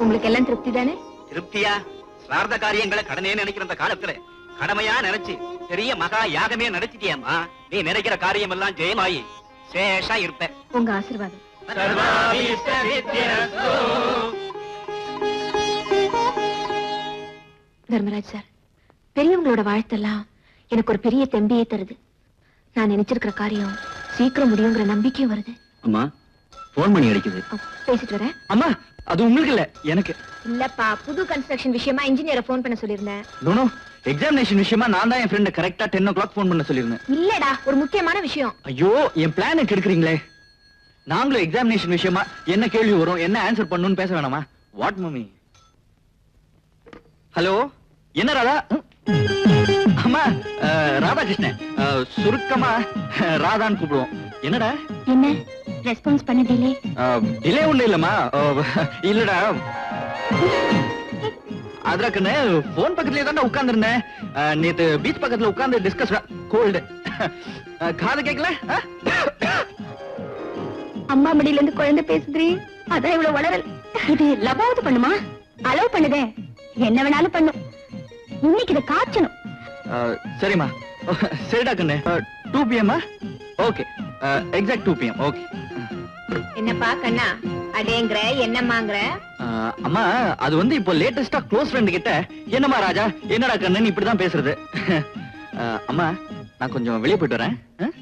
உங்களுக்கு எல்லாம் திருப்தி தானே திருப்தியா சிரார்த்த காரியங்களை கடனே நினைக்கிற அந்த காலத்துல கடமையா நினைச்சு பெரிய மகா யாகமே நடத்திட்டியாமா நீ நினைக்கிற காரியம் எல்லாம் ஜெயமாயி சேஷா இருப்ப உங்க ஆசீர்வாதம் தர்மராஜ் சார் பெரியவங்களோட வாழ்த்தெல்லாம் எனக்கு ஒரு பெரிய தெம்பியே தருது நான் நினைச்சிருக்கிற காரியம் சீக்கிரம் முடியுங்கிற நம்பிக்கையும் வருது அம்மா போன் பண்ணி அடிக்குது அஹ், பேசிட்டு வரேன் அம்மா அது உங்களுக்கு இல்ல எனக்கு இல்லப்பா புது கன்ஸ்ட்ரக்ஷன் விஷயமா இன்ஜினியரை ஃபோன் பண்ண சொல்லியிருந்தேன் நோனோ எக்ஸாமினேஷன் விஷயமா நான் தான் என் ஃப்ரெண்ட் கரெக்டா டென் ஓ கிளாக் ஃபோன் பண்ண சொல்லியிருந்தேன் இல்லடா ஒரு முக்கியமான விஷயம் ஐயோ என் பிளான் கெடுக்குறீங்களே நாங்களும் எக்ஸாமினேஷன் விஷயமா என்ன கேள்வி வரும் என்ன ஆன்சர் பண்ணணும்னு பேச வேணாமா வாட் மம்மி ஹலோ என்ன ராதா ம்? அம்மா அஹ், ராதாகிருஷ்ணன் அஹ், சுருக்கமா அஹ், ராதான்னு கூப்பிடுவோம் என்னடா என்ன ரெஸ்பான்ஸ் பண்ணதில்லே டிலே ஒண்ணு இல்லம்மா அஹ், இல்லடா அதற்குன்னு போன் பக்கத்துலயே தான் உட்கார்ந்துருந்தேன் நேத்து பீச் பக்கத்துல உட்கார்ந்து டிஸ்கஸ் கோல்டு காது கேட்கல அஹ்? அம்மா மடியில இருந்து குழந்தை பேசுதுரி அதான் இவ்வளவு வளரல் இது லபாவது பண்ணுமா அலோவ் பண்ணுதே என்ன வேணாலும் பண்ணும் இன்னைக்கு இதை காய்ச்சணும் அஹ், சரிம்மா சரிடா கண்ணு two PM okay exact two PM okay என்னப்பா கண்ணா அடேங்கிற என்னம்மாங்கிற அம்மா அது வந்து இப்போ லேட்டஸ்டா க்ளோஸ் ஃப்ரெண்ட் கிட்ட என்னம்மா ராஜா என்னடா கண்ணன் இப்படிதான் பேசுறது அஹ், அம்மா நான் கொஞ்சம் வெளியே போயிட்டு வரேன் அஹ்?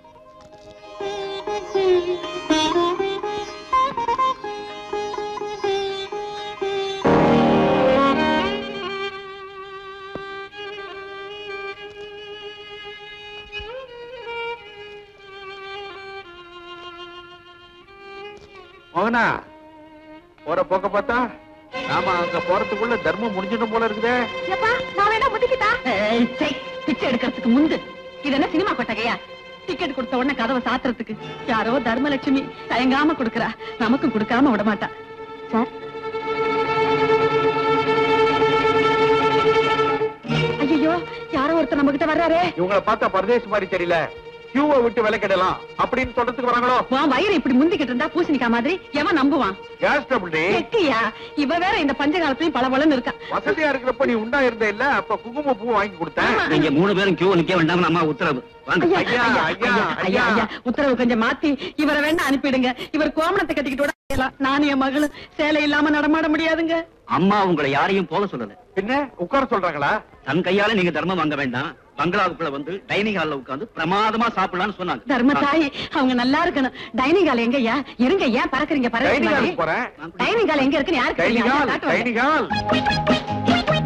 மோகனா போற போக்க பார்த்தா நாம அங்க போறதுக்குள்ள தர்மம் முடிஞ்சிடும் போல இருக்குதே ஏப்பா நான் வேணா முதிக்கிட்டா பிச்சை எடுக்கிறதுக்கு முந்து இது என்ன சினிமா கொட்டகையா டிக்கெட் கொடுத்த உடனே கதவை சாத்துறதுக்கு யாரோ தர்மலட்சுமி தயங்காம கொடுக்கறா நமக்கும் கொடுக்காம விட மாட்டா சார் ஐயோ யாரோ ஒருத்தர் நம்ம கிட்ட வர்றாரே இவங்கள பார்த்தா பரதேசி மாதிரி தெரியல கியூவை விட்டு விலக்கிடலாம் அப்படின்னு சொல்றதுக்கு வராங்களோ உன் வயிறு இப்படி முந்திக்கிட்டு இருந்தா பூசணிக்கா மாதிரி எவன் நம்புவான் கேஸ் ட்ரபிள் எட்டியா இவ வேற இந்த பஞ்ச காலத்துலயும் பளபளன்னு இருக்கா வசதியா இருக்கிறப்ப நீ உண்டா இருந்த இல்ல அப்ப குங்கும பூ வாங்கி கொடுத்தேன் ஆமா. நீங்க மூணு பேரும் கியூ நிக்க வேண்டாம் அம்மா உத்தரவு வாங்க ஐயா, ஐயா, ஐயா, ஐயா, ஐயா, ஐயா, ஐயா. ஐயா, உத்தரவு கொஞ்சம் மாத்தி இவரை வேணா அனுப்பிடுங்க இவர் கோமணத்தை கட்டிக்கிட்டு விட முடியலாம். நானும் என் மகளும் சேலை இல்லாம நடமாட முடியாதுங்க அம்மா உங்களை யாரையும் போக சொல்லல பின்ன உட்கார சொல்றாங்களா தன் கையால நீங்க தர்மம் வாங்க வேண்டாம் பங்களாவுக்குள்ள வந்து டைனிங் ஹால்ல உட்கார்ந்து பிரமாதமா சாப்பிடலாம்னு சொன்னாங்க தர்ம தாய் அவங்க நல்லா இருக்கணும் டைனிங் ஹால் எங்கய்யா இருங்க ஏன் பறக்குறீங்க டைனிங் பறக்குறீங்க ஹாலுக்கு போறேன் டைனிங் ஹால் எங்க இருக்குன்னு யாருக்கு டைனிங் தெரியும்? ஹால் காட்டுவாங்க. டைனிங் ஹால்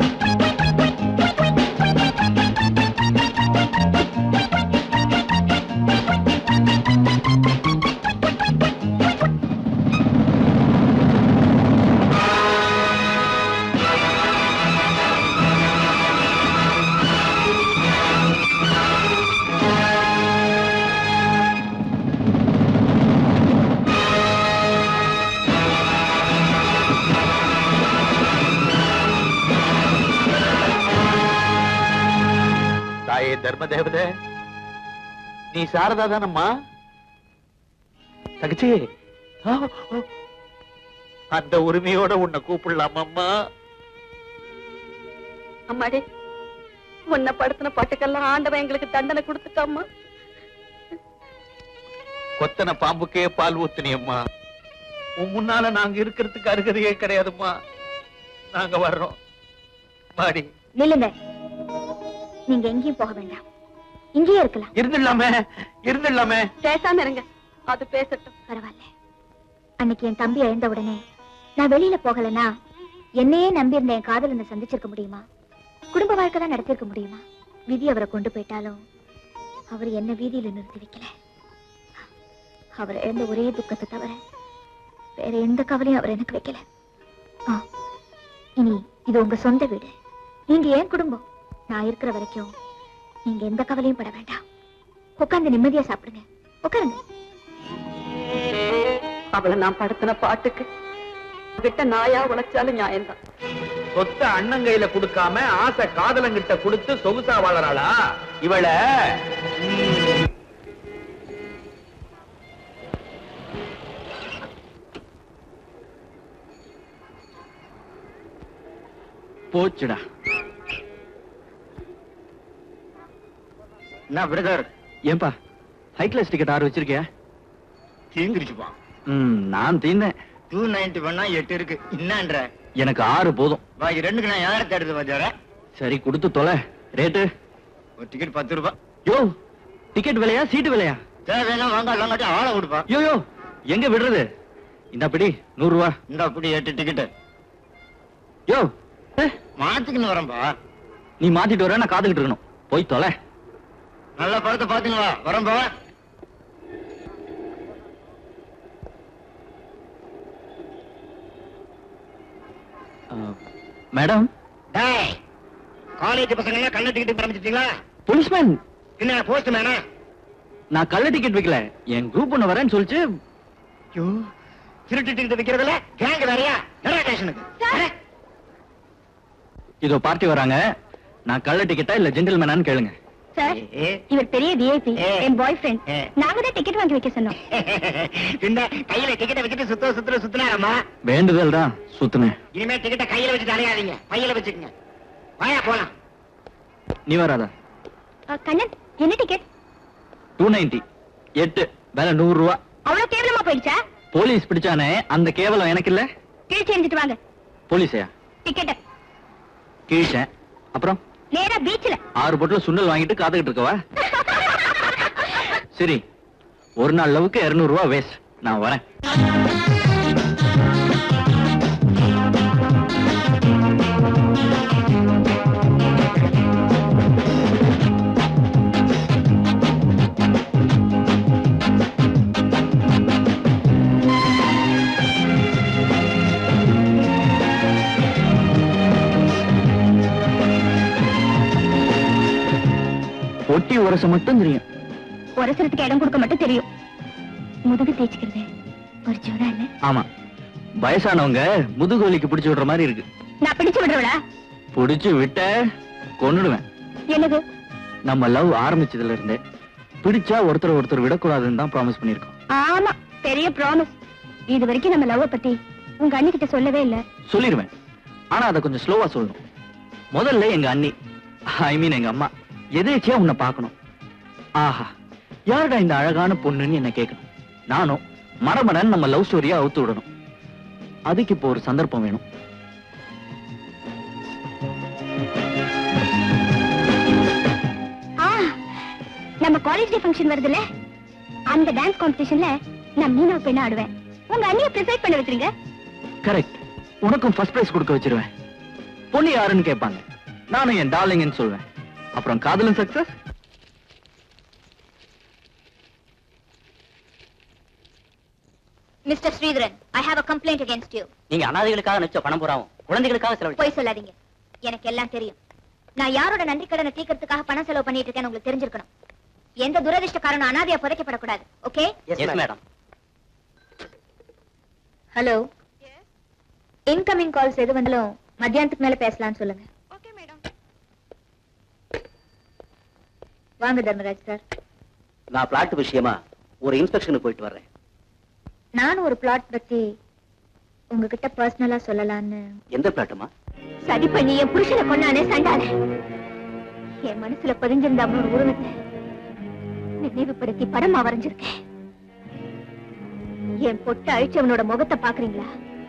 தாயே தர்ம தேவதே நீ சாரதா தானம்மா தகச்சி ஆ, ஆ. அந்த உரிமையோட உன்னை கூப்பிடலாமாம்மா அம்மாடி உன்னை படுத்தின பாட்டுக்கெல்லாம் ஆண்டவன் எங்களுக்கு தண்டனை கொடுத்துட்டாம்மா கொத்தன பாம்புக்கே பால் ஊத்துனியம்மா உன் முன்னால நாங்க இருக்கிறதுக்கு அருகதையே கிடையாதும்மா நாங்க வர்றோம் மாடி நில்லுங்க நீங்க எங்கேயும் போக வேண்டாம் இங்கேயே இருக்கலாம் இருந்துடலாமே இருந்துடலாமே பேசாம இருங்க அது பேசட்டும் பரவாயில்ல அன்னைக்கு என் தம்பி இழந்த உடனே நான் வெளியில போகலன்னா என்னையே நம்பி இருந்த என் காதலனை சந்திச்சிருக்க முடியுமா குடும்ப வாழ்க்கை தான் நடத்திருக்க முடியுமா விதி அவரை கொண்டு போயிட்டாலும் அவர் என்ன வீதியில நிறுத்தி வைக்கல அவர் இழந்த ஒரே துக்கத்தை தவிர வேற எந்த கவலையும் அவர் எனக்கு வைக்கல ஆ, இனி இது உங்க சொந்த வீடு நீங்க ஏன் குடும்பம் நான் இருக்கிற வரைக்கும் நீங்க எந்த கவலையும் பட வேண்டாம் உட்கார்ந்து நிம்மதியா சாப்பிடுங்க உட்காருங்க அவளை நான் படுத்தின பாட்டுக்கு கிட்ட நாயா உழைச்சாலும் நியாயம்தான் சொத்த அண்ணன் கையில கொடுக்காம ஆசை காதலங்கிட்ட கொடுத்து சொகுசா வாழறாளா இவள போச்சுடா என்ன பிரதர் ஏன்பா ஹை கிளாஸ் டிக்கெட் ஆறு வச்சிருக்கியா தீந்துருச்சுப்பா ம் நான் தீந்தேன் டூ நைன்டி பண்ணா எட்டு இருக்கு என்னன்ற எனக்கு ஆறு போதும் பாக்கி ரெண்டுக்கு நான் யாரை தேடுறது பாஜார சரி கொடுத்து தொலை ரேட்டு ஒரு டிக்கெட் பத்து ரூபாய் யோ டிக்கெட் விலையா சீட்டு விலையா தேவைன்னா வாங்க இல்லாங்காட்டி ஆளை கொடுப்பா யோ யோ எங்க விடுறது இந்த பிடி நூறு ரூபா இந்த அப்படி எட்டு டிக்கெட்டு யோ ஏ, மாத்திக்கின்னு வரேன்பா நீ மாத்திட்டு வர நான் காத்துக்கிட்டு இருக்கணும் போய் தொலை நல்ல படத்தை பாத்துங்களா வரேன்பா ஆ, மேடம் டேய் காலேஜ் பசங்க எல்லாம் கண்ண டிக்கெட் ஆரம்பிச்சிட்டீங்களா போலீஸ்மேன் என்ன போஸ்ட் மேனா நான் கள்ள டிக்கெட் வைக்கல என் குரூப் ஒண்ணு வரேன்னு சொல்லிச்சு ஐயோ திருட்டு டிக்கெட் விக்கிறதுல கேங்க வேறையா நிறைய ஸ்டேஷனுக்கு இதோ பார்ட்டி வராங்க நான் கள்ள டிக்கெட்டா இல்ல ஜென்டில்மேனான்னு கேளுங்க சார் இவர் பெரிய விஐபி ஏ. என் பாய் ஃப்ரெண்ட் ஏ. நாங்க தான் டிக்கெட் வாங்கி வைக்க சொன்னோம் இந்த கையில டிக்கெட்டை வச்சுட்டு சுத்த சுத்துல சுத்தினாரம்மா வேண்டுதல் தான் சுத்துனேன் இனிமே டிக்கெட்டை கையில வச்சுட்டு அலையாதீங்க பையில வச்சுக்கங்க வாயா போலாம் நீ வராதா அஹ், கண்ணன் என்ன டிக்கெட் டூ நைன்டி எட்டு வேலை நூறு ரூபா அவ்வளவு கேவலமா போயிடுச்சா போலீஸ் பிடிச்சானே அந்த கேவலம் எனக்கு இல்ல கிழிச்சு எரிஞ்சிட்டு வாங்க போலீஸையா டிக்கெட் கீழ்ச்சேன் அப்புறம் நேரா பீச்ல ஆறு பொட்டில் சுண்டல் வாங்கிட்டு காத்துக்கிட்டு இருக்கவா சரி ஒரு நாள் லவுக்கு இருநூறு ரூபா வேஸ்ட் நான் வரேன் ஒட்டி உரச மட்டும் தெரியும் உரசறதுக்கு இடம் கொடுக்க மட்டும் தெரியும் முதுகு தேய்ச்சிக்கிறது ஒரு ஜோரா இல்ல ஆமா வயசானவங்க முதுகு வலிக்கு பிடிச்சு விடுற மாதிரி இருக்கு நான் பிடிச்சு விடுறவளா பிடிச்சு விட்ட கொன்னுடுவேன் என்னது நம்ம லவ் ஆரம்பிச்சதுல இருந்தே பிடிச்சா ஒருத்தர் ஒருத்தர் விடக்கூடாதுன்னு தான் ப்ராமிஸ் பண்ணிருக்கோம் ஆமா பெரிய ப்ராமிஸ் இது வரைக்கும் நம்ம லவ் பத்தி உங்க அண்ணி கிட்ட சொல்லவே இல்ல சொல்லிடுவேன் ஆனா அதை கொஞ்சம் ஸ்லோவா சொல்லணும் முதல்ல எங்க அண்ணி ஐ மீன் எங்க அம்மா எதேச்சியா உன்னை பார்க்கணும் ஆஹா யாருடா இந்த அழகான பொண்ணுன்னு என்ன கேட்கணும் நானும் மரமணன் நம்ம லவ் ஸ்டோரியா அவுத்து விடணும் அதுக்கு இப்போ ஒரு சந்தர்ப்பம் வேணும் ஆ நம்ம காலேஜ் டே ஃபங்க்ஷன் வருதுல்ல அந்த டான்ஸ் காம்படிஷன்ல நான் மீனவ பெண்ணா ஆடுவேன் உங்க அண்ணிய ப்ரிசைட் பண்ண வைக்கிறீங்க கரெக்ட் உனக்கும் ஃபர்ஸ்ட் பிரைஸ் கொடுக்க வச்சிருவேன் பொண்ணு யாருன்னு கேட்பாங்க நானும் என் டார்லிங்னு சொல்வேன் அப்புறம் காதலும் success mister Sridharan I have a complaint against you நீங்க அனாதைகளுக்காக நிச்ச பணம் போறாவும் குழந்தைகளுக்காக செலவழிச்சு போய் சொல்லாதீங்க எனக்கு எல்லாம் தெரியும் நான் யாரோட நன்றி கடனை தீர்க்கறதுக்காக பணம் செலவு பண்ணிட்டு இருக்கேன்னு உங்களுக்கு தெரிஞ்சிருக்கணும் எந்த துரதிர்ஷ்டக்காரனும் அனாதையா புதைக்கப்படக்கூடாது okay yes madam hello incoming calls எது வந்தாலும் மத்தியானத்துக்கு மேல பேசலாம்னு சொல்லுங்க ஓகே மேடம் வாங்க தர்மராஜ் சார் நான் பிளாட் விஷயமா ஒரு இன்ஸ்பெக்ஷனுக்கு போயிட்டு வர்றேன் நானும் ஒரு பிளாட் பத்தி உங்ககிட்ட பர்சனலா சொல்லலாம்னு எந்த பிளாட்டுமா சதி பண்ணி என் புருஷனை கொண்டானே சண்டால என் மனசுல பதிஞ்சிருந்த அவனோட உருவத்தை நினைவுபடுத்தி படமா வரைஞ்சிருக்கேன் என் பொட்ட அழிச்சவனோட முகத்தை பாக்குறீங்களா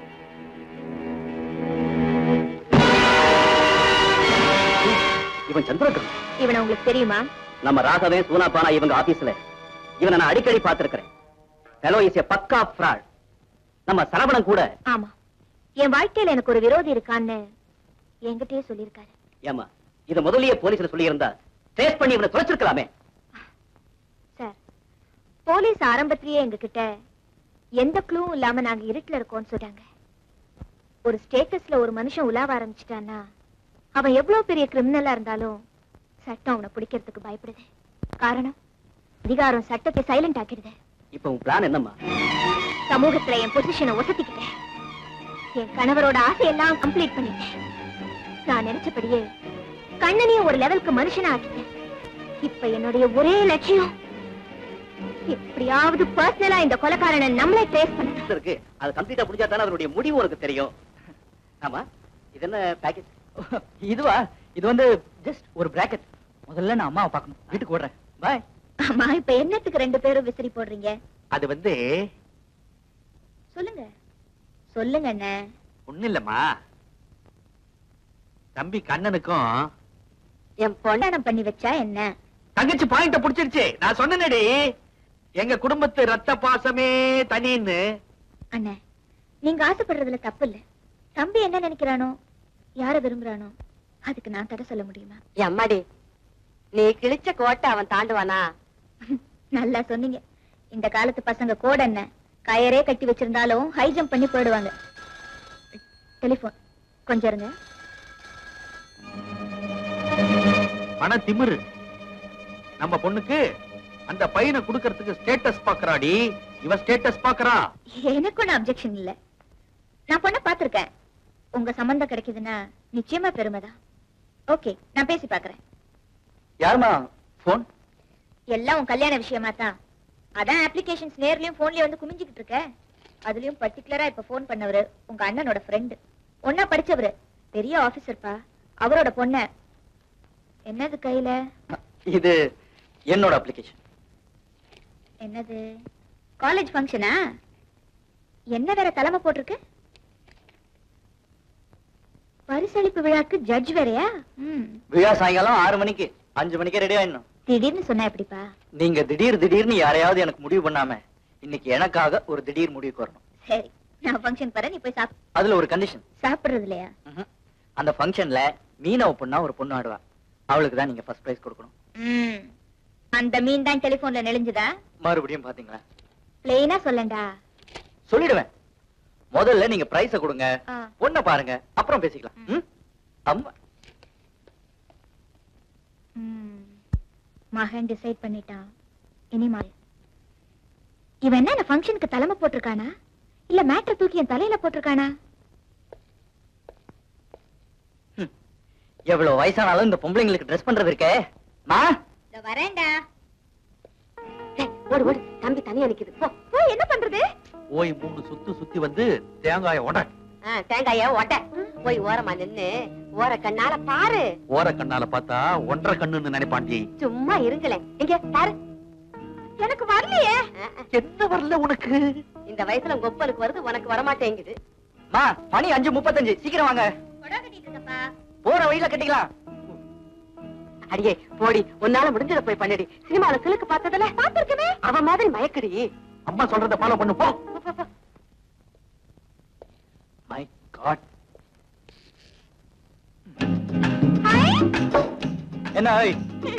இவன் சந்திரகன் இவனை உங்களுக்கு தெரியுமா நம்ம ராகவே சூனாபானா இவங்க ஆபீஸ்ல இவனை நான் அடிக்கடி பார்த்திருக்கிறேன் ஹலோ இஸ் எ பக்கா ஃப்ராட் நம்ம சரவணன் கூட ஆமா என் வாழ்க்கையில எனக்கு ஒரு விரோதி இருக்கான்னு என்கிட்டயே சொல்லியிருக்காரு ஏமா இத முதல்லயே போலீஸ்ல சொல்லி இருந்தா ட்ரேஸ் பண்ணி இவனை தொலைச்சிருக்கலாமே சார் போலீஸ் ஆரம்பத்திலேயே எங்க கிட்ட எந்த க்ளூவும் இல்லாம நாங்க இருட்டுல இருக்கோம்னு சொல்றாங்க ஒரு ஸ்டேட்டஸ்ல ஒரு மனுஷன் உலாவ ஆரம்பிச்சிட்டான்னா அவன் எவ்வளவு பெரிய கிரிமினலா இருந்தாலும் சட்டம் அவனை பிடிக்கிறதுக்கு பயப்படுது காரணம் அதிகாரம் சட்டத்தை சைலண்ட் ஆக்கிடுது இப்ப உன் பிளான் என்னம்மா சமூகத்துல என் பொசிஷனை ஒசத்திக்கிட்டேன் என் கணவரோட ஆசையெல்லாம் கம்ப்ளீட் பண்ணிட்டேன் நான் நினைச்சபடியே கண்ணனையும் ஒரு லெவலுக்கு மனுஷனா ஆக்கிட்டேன் இப்ப என்னுடைய ஒரே லட்சியம் எப்படியாவது பர்சனலா இந்த கொலைக்காரனை நம்மளே ட்ரேஸ் பண்ணணும் இருக்கு அது கம்ப்ளீட்டா புரிஞ்சா தானே அதனுடைய முடிவு உனக்கு தெரியும் ஆமா இது என்ன பேக்கேஜ் இதுவா இது வந்து ஜஸ்ட் ஒரு பிராக்கெட் முதல்ல நான் அம்மாவை பார்க்கணும் வீட்டுக்கு ஓடுறேன் பாய் ஆமா இப்ப என்னத்துக்கு ரெண்டு பேரும் விசிறி போடுறீங்க அது வந்து சொல்லுங்க சொல்லுங்க அண்ணே ஒண்ணு இல்லம்மா தம்பி கண்ணனுக்கும் என் பொண்ணாடம் பண்ணி வச்சா என்ன தங்கச்சி பாயிண்ட புடிச்சிருச்சு நான் சொன்னேனடி எங்க குடும்பத்து ரத்த பாசமே தனின்னு அண்ணே நீங்க ஆசைப்படுறதுல தப்பு இல்ல தம்பி என்ன நினைக்கிறானோ யார விரும்புறானோ அதுக்கு நான் தடை சொல்ல முடியுமா அம்மாடி நீ கிழிச்ச கோட்டை அவன் தாண்டுவானா நல்லா சொன்னீங்க இந்த காலத்து பசங்க கோட என்ன கயரே கட்டி வச்சிருந்தாலும் ஹை ஜம்ப் பண்ணி போயிடுவாங்க டெலிபோன் கொஞ்சம் இருங்க மன திமிரு நம்ம பொண்ணுக்கு அந்த பையனை குடுக்கறதுக்கு ஸ்டேட்டஸ் பாக்குறாடி இவ ஸ்டேட்டஸ் பாக்குறா எனக்கு ஒன்னும் அப்செக்ஷன் இல்ல நான் பொண்ண பாத்திருக்கேன் உங்க சம்பந்தம் கிடைக்குதுன்னா நிச்சயமா பெருமைதான் ஓகே நான் பேசி பாக்குறேன் யாருமா போன் எல்லாம் உன் கல்யாண விஷயமா தான் அதான் அப்ளிகேஷன்ஸ் நேர்லயும் போன்லயும் வந்து குமிஞ்சுக்கிட்டு இருக்க அதுலயும் பர்டிகுலரா இப்ப போன் பண்ணவரு உங்க அண்ணனோட ஃப்ரெண்டு ஒன்னா படிச்சவரு பெரிய ஆபீசர்ப்பா அவரோட பொண்ண என்னது கையில இது என்னோட அப்ளிகேஷன் என்னது காலேஜ் ஃபங்க்ஷனா என்ன வேற தலைமை போட்டிருக்கு பரிசளிப்பு விழாக்கு ஜட்ஜ் வேறயா ம் விழா சாயங்காலம் ஆறு மணிக்கு அஞ்சு மணிக்கே ரெடி ஆயிடணும் திடீர்னு சொன்னா எப்படிப்பா நீங்க திடீர் திடீர்னு யாரையாவது எனக்கு முடிவு பண்ணாம இன்னைக்கு எனக்காக ஒரு திடீர் முடிவுக்கு வரணும் சரி நான் ஃபங்க்ஷன் போறேன் நீ போய் சாப் அதுல ஒரு கண்டிஷன் சாப்பிடுறது இல்லையா அந்த ஃபங்க்ஷன்ல மீனவ பொண்ணா ஒரு பொண்ணு ஆடுவா அவளுக்கு தான் நீங்க ஃபர்ஸ்ட் பிரைஸ் கொடுக்கணும் ம் அந்த மீன் தான் டெலிபோன்ல நெளிஞ்சுதா மறுபடியும் பாத்தீங்களா பிளெயினா சொல்லண்டா சொல்லிடுவேன் முதல்ல நீங்க பிரைஸ கொடுங்க ஆ. பொண்ண பாருங்க அப்புறம் பேசிக்கலாம் ம்? அம்மா ம். மகன் டிசைட் பண்ணிட்டான் இனிமா இவன் என்ன இந்த ஃபங்க்ஷனுக்கு தலைமை போட்டிருக்கானா இல்ல மேட்ரை தூக்கி என் தலையில போட்டிருக்கானா எவ்வளவு வயசானாலும் இந்த பொம்பளைங்களுக்கு ட்ரெஸ் பண்றது இருக்கே மா வரேன்டா ஓடு ஓடு தம்பி தனியா நிக்குது போ போ என்ன பண்றது போய் மூணு சுத்து சுத்தி வந்து தேங்காய உட ஆ, தேங்காய ஒட்ட போய் ஓரமா நின்னு ஓர கண்ணால பாரு ஓர கண்ணால பார்த்தா ஒன்றரை கண்ணுன்னு நினைப்பாண்டி சும்மா இருங்களேன் இங்க பாரு எனக்கு வரலையே ஆ, ஆ. என்ன வரல உனக்கு இந்த வயசுல உங்க ஒப்பனுக்கு வருது உனக்கு வரமாட்டேங்குது மா மணி அஞ்சு முப்பத்தஞ்சு சீக்கிரம் வாங்க புடவை கட்டிட்டு இருக்கப்பா போற வழியில கட்டிக்கலாம் அடியே போடி உன்னால முடிஞ்சத போய் பண்ணுடி சினிமால சிலுக்கு பார்த்ததுல பாத்துருக்கவே அவ மாதிரி மயக்கடி அம்மா சொல்றத ஃபாலோ பண்ணு போ போ, போ, போ. மை காட் என்ன ஐ?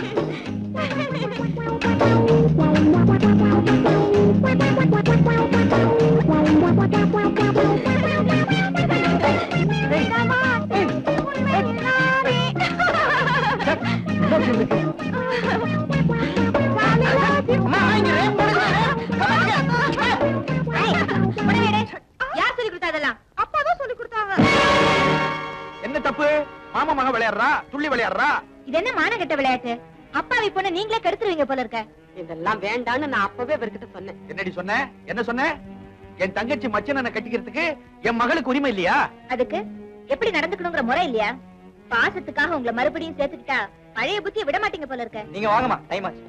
யார் சொல்லி கொடுத்தா அதெல்லாம் அப்பா தான் சொல்லி கொடுத்தாங்க என்ன தப்பு மாமா மக விளையாடுறா துள்ளி விளையாடுறா இது என்ன மானகெட்ட விளையாட்டு அப்பாவி பொண்ணு நீங்களே கெடுத்துருவீங்க போல இருக்க இதெல்லாம் வேண்டான்னு நான் அப்பவே இவர்கிட்ட சொன்னேன் என்னடி சொன்ன என்ன சொன்ன என் தங்கச்சி மச்சனனை கட்டிக்கிறதுக்கு என் மகளுக்கு உரிமை இல்லையா அதுக்கு எப்படி நடந்துக்கணுங்கிற முறை இல்லையா பாசத்துக்காக உங்களை மறுபடியும் சேர்த்துக்கிட்டா பழைய புத்தியை விட மாட்டீங்க போல இருக்க நீங்க வாங்கம்மா டைம் ஆச்சு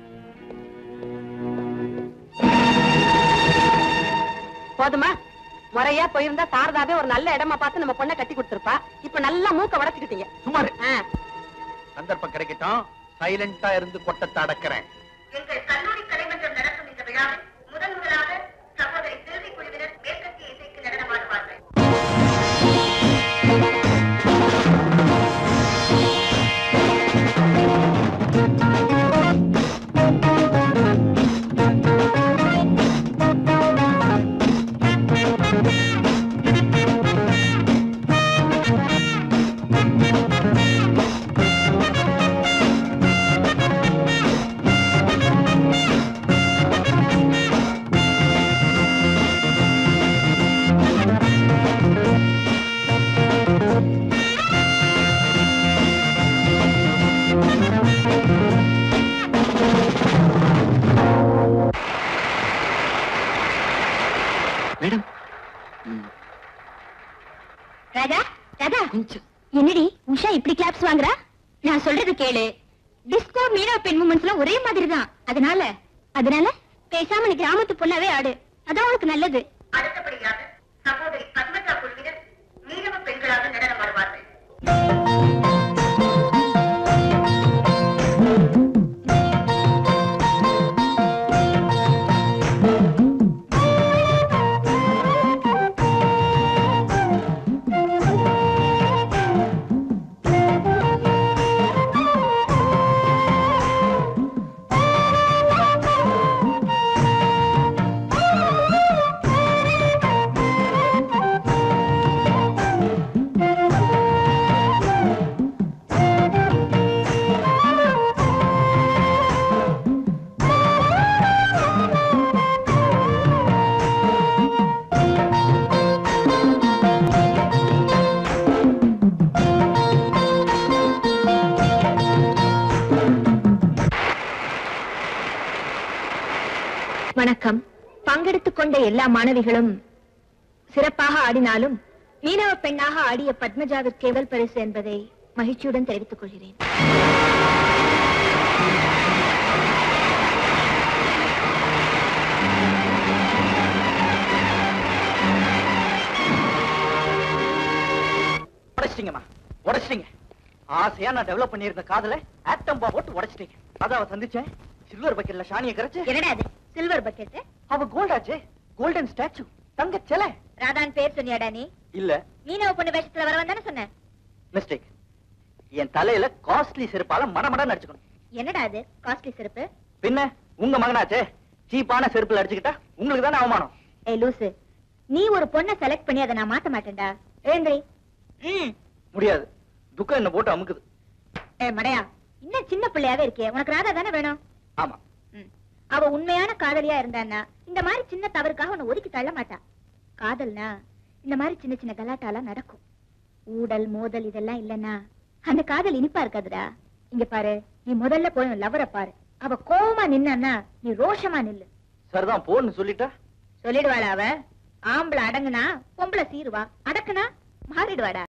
போதுமா முறையா போயிருந்தா சாரதாவே ஒரு நல்ல இடமா பார்த்து நம்ம பொண்ணை கட்டி கொடுத்திருப்பா இப்ப நல்லா மூக்க வளர்த்துக்கிட்டீங்க சுமார் ஆ. சந்தர்ப்பம் கிடைக்கட்டும் சைலண்டா இருந்து கொட்டத்தை அடக்கிறேன் எங்கள் கல்லூரி கலைமன்றம் நடக்கும் இந்த விழாவில் முதன் முதலாக சகோதரி சிறுவி குழுவினர் மேற்கத்திய இசைக்கு நடனமாடுவார்கள் மேடம் ராஜா ராஜா கொஞ்சம் என்னடி உஷா இப்படி கிளாப்ஸ் வாங்குறா நான் சொல்றது கேளு டிஸ்கோ மீனா பெண் மூமெண்ட்ஸ்லாம் ஒரே மாதிரி தான் அதனால அதனால பேசாம நீ கிராமத்து பொண்ணாவே ஆடு அதான் உனக்கு நல்லது அடுத்தபடியாக சகோதரி பத்மஜா குழுவினர் மீனவ பெண்களாக நடனம் ஆடுவார்கள் வணக்கம் பங்கெடுத்துக் கொண்ட எல்லா மாணவிகளும் சிறப்பாக ஆடினாலும் மீனவ பெண்ணாக ஆடிய பத்மஜாவிற்கு முதல் பரிசு என்பதை மகிழ்ச்சியுடன் தெரிவித்துக் கொள்கிறேன் உடைச்சிட்டீங்கம்மா உடைச்சிட்டீங்க ஆசையா நான் டெவலப் பண்ணியிருந்த காதல ஆட்டம் பா போட்டு உடைச்சிட்டீங்க அதான் அவ சந்திச்சேன் சில்வர் பக்கெட்ல சாணியை கரைச்சு என்னடா அது சில்வர் பக்கெட் அவ கோல்டாச்சே கோல்டன் ஸ்டாச்சு தங்க சிலை ராதான் பேர் சொன்னியாடா நீ இல்ல மீனவ பொண்ணு வேஷத்துல வர வந்தானே சொன்ன மிஸ்டேக் என் தலையில காஸ்ட்லி செருப்பால மடமட அடிச்சுக்கணும் என்னடா அது காஸ்ட்லி சிறப்பு பின்ன உங்க மகனாச்சே சீப்பான செருப்புல அடிச்சுக்கிட்டா உங்களுக்கு தானே அவமானம் ஏய் லூசு நீ ஒரு பொண்ணை செலக்ட் பண்ணி அதை நான் மாத்த மாட்டேன்டா எழுந்திரி ம் முடியாது துக்கம் என்ன போட்டு அமுக்குது ஏ மடையா இன்னும் சின்ன பிள்ளையாவே இருக்கே உனக்கு ராதா தானே வேணும் ஆமா ம். அவ உண்மையான காதலியா இருந்தான்னா இந்த மாதிரி சின்ன தவறுக்காக உன்னை ஒதுக்கி தள்ள மாட்டா காதல்னா இந்த மாதிரி சின்ன சின்ன கலாட்டாலாம் நடக்கும் ஊடல் மோதல் இதெல்லாம் இல்லன்னா அந்த காதல் இனிப்பா இருக்காதுடா இங்க பாரு நீ முதல்ல போய் உன் லவரை பாரு அவ கோவமா நின்னா நீ ரோஷமா நில்லு சரிதான் போன்னு சொல்லிட்டா சொல்லிடுவாளா அவ ஆம்பளை அடங்குனா பொம்பளை சீருவா அடக்குனா மாறிடுவாடா